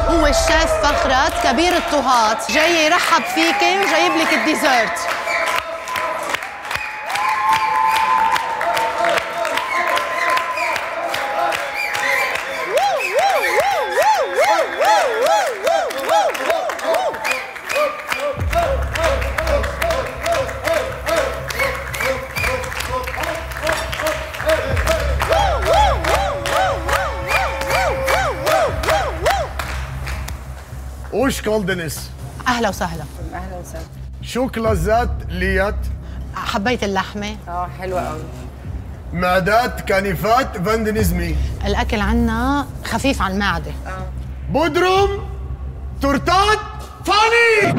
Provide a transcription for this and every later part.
هو الشيف فخرت كبير الطهات جاي يرحب فيكي وجايب لك الديزرت وش كولدنس اهلا وسهلا اهلا وسهلا شو كلازات ليات حبيت اللحمه اه حلوه قوي معدات كانيفات فاندنزمي الاكل عنا خفيف على المعده بودروم تورتات فاني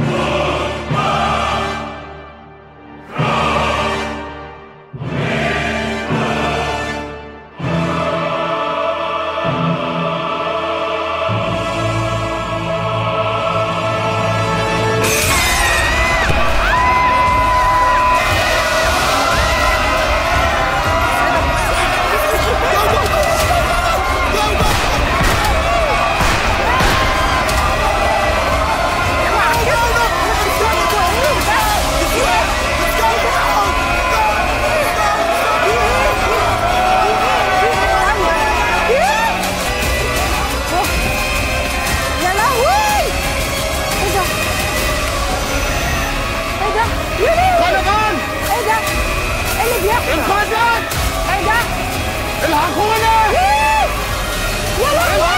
يا لهوي ايه ده ايه ده يوني طالبان ايه ده ايه اللي بيحصل الخواجات ايه ده الحقونا إيه؟ يا لهوي